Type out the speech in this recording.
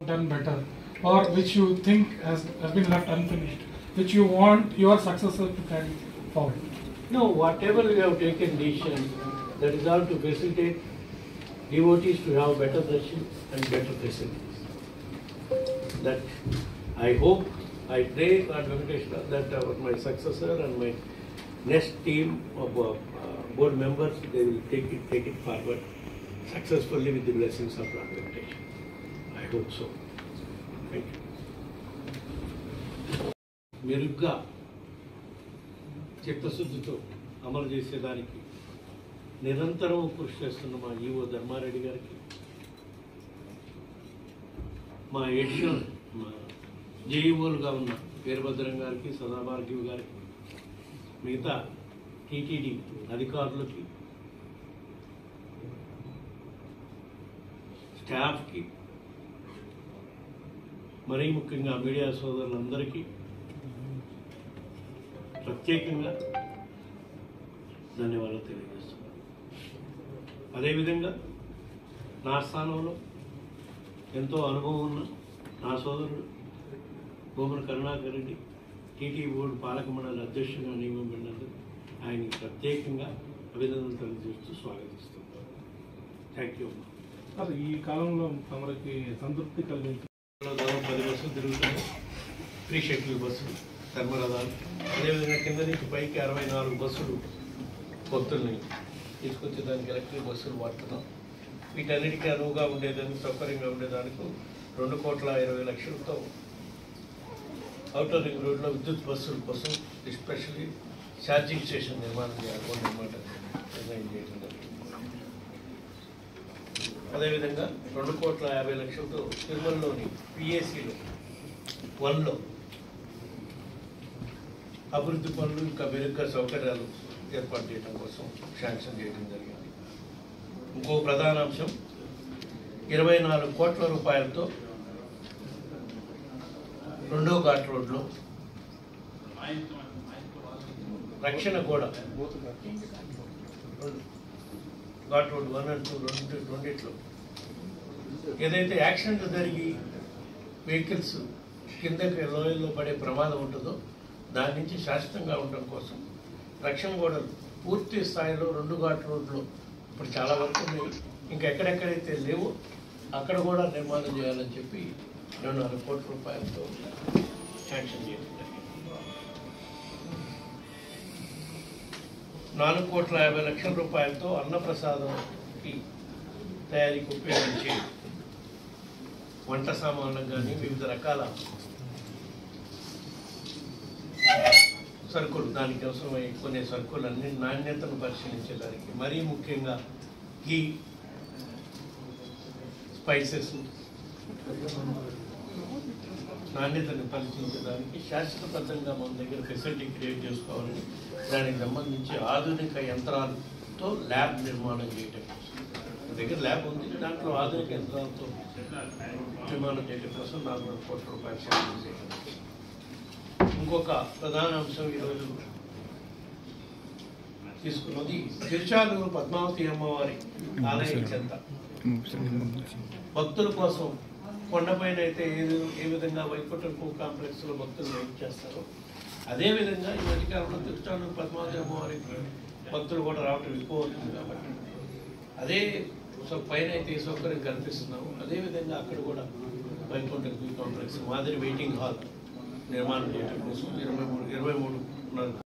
done better, or which you think has, has been left unfinished, which you want your successor to carry forward? No, whatever we have taken decision, that is all to facilitate devotees to have better darshan and better facilities. That I hope, I pray Lord Venkateshwara that our, my successor and my next team of uh, uh, board members, they will take it, take it forward successfully with the blessings of Lord Venkateshwara. I hope so. Thank you. మెరుగ్గా చిత్తశుద్ధితో అమలు చేసేదానికి నిరంతరం కృషి చేస్తున్న మా EO Dharmareddy గారికి మా ఎడిషనల్ మా జేఈఓలుగా ఉన్న వీరభద్రం గారికి సదాభార్గివ్ గారికి మిగతా టీటీడీ అధికారులకి స్టాఫ్కి మరీ ముఖ్యంగా మీడియా సోదరులందరికీ ప్రత్యేకంగా ధన్యవాదాలు తెలియజేస్తున్నాను అదేవిధంగా నా స్థానంలో ఎంతో అనుభవం ఉన్న నా సోదరుడు భూమన కరుణాకర్ రెడ్డి టీటీ బోర్డు పాలక మండలి అధ్యక్షుడిగా నియమించినందుకు ఆయనకి ప్రత్యేకంగా అభినందనలు తెలియజేస్తూ స్వాగతిస్తున్నాను థ్యాంక్ యూ అసలు ఈ కాలంలో తమరికి సంతృప్తి కలిగించి దాదాపు పది బస్సులు తిరుగుతున్నాయి ఫ్రీ షెడ్యూల్ బస్సులు ధర్మరథాలు అదేవిధంగా కింద నుంచి పైకి అరవై నాలుగు బస్సులు భక్తుల్ని తీసుకొచ్చేదానికి ఎలక్ట్రిక్ బస్సులు వాడుతున్నాం వీటన్నిటికీ అనువుగా ఉండేదానికి సౌకర్యంగా ఉండేదానికి రెండు కోట్ల ఇరవై లక్షలతో అవుటర్ రింగ్ రోడ్లో విద్యుత్ బస్సుల కోసం ఎస్పెషల్లీ ఛార్జింగ్ స్టేషన్ నిర్మాణం చేయాలి అనమాట డిజైన్ చేయడం జరిగింది అదేవిధంగా రెండు కోట్ల యాభై లక్షలతో తిరుమలలోని పిఏసీలో వన్లో అభివృద్ధి పనులు ఇంకా మెరుగ్గా సౌకర్యాలు ఏర్పాటు చేయడం కోసం శాంక్షన్ చేయడం జరిగింది ఇంకో ప్రధాన అంశం ఇరవై నాలుగు కోట్ల రూపాయలతో రెండో ఘాట్ రోడ్లో రక్షణ గోడ ghat road one and two రెండు రెండిట్లో ఏదైతే యాక్సిడెంట్ జరిగి వెహికల్స్ కిందకి లోయల్లో పడే ప్రమాదం ఉంటుందో దాని నుంచి శాశ్వతంగా ఉండడం కోసం రక్షణ గోడలు పూర్తి స్థాయిలో రెండు ఘాట్ రోడ్లు ఇప్పుడు చాలా వరకు ఉన్నాయి ఇంకా ఎక్కడెక్కడైతే లేవో అక్కడ కూడా నిర్మాణం చేయాలని చెప్పి రెండు నాలుగు కోట్ల రూపాయలతో శాంక్షన్ చేయడం జరిగింది నాలుగు కోట్ల యాభై లక్షల రూపాయలతో అన్నప్రసాదంకి తయారీకి ఉపయోగించే వంట సామాన్లకు కానీ వివిధ రకాల సరుకులు దానికి అవసరమై కొన్ని సరుకులన్నీ నాణ్యతను పరిశీలించేదానికి మరీ ముఖ్యంగా ఘీ స్పైసెస్ నాణ్యతను పరిశీలించడానికి శాశ్వతబద్ధంగా మన దగ్గర ఫెసిలిటీ క్రియేట్ చేసుకోవాలని దానికి సంబంధించి ఆధునిక యంత్రాలతో ల్యాబ్ నిర్మాణం చేయటం మన దగ్గర ల్యాబ్ ఉంది దాంట్లో ఆధునిక యంత్రాలతో నిర్మాణం చేయడం కోసం నాలుగు కోట్ల రూపాయలు శాంక్షన్ చేయడం ఇంకొక ప్రధాన అంశం ఈరోజు తీసుకున్నది తిరుచానూరు పద్మావతి అమ్మవారి ఆలయం చెంత భక్తుల కోసం కొండపైన అయితే ఏ ఏ విధంగా వైకుంఠపు కాంప్లెక్స్ లో భక్తులు వెయిట్ చేస్తారో అదే విధంగా ఈ మధ్యకాలంలో తిరుచానూరు పద్మావతి అమ్మవారి భక్తులు కూడా రావటం ఎక్కువ అవుతుంది కాబట్టి అదే సో పైన అయితే ఏ సౌకర్యం కల్పిస్తున్నాము అదే విధంగా అక్కడ కూడా వైకుంఠ కాంప్లెక్స్ మాదిరి వెయిటింగ్ హాల్ నిర్మాణం చేయడం కోసం ఇరవై మూడు ఇరవై మూడు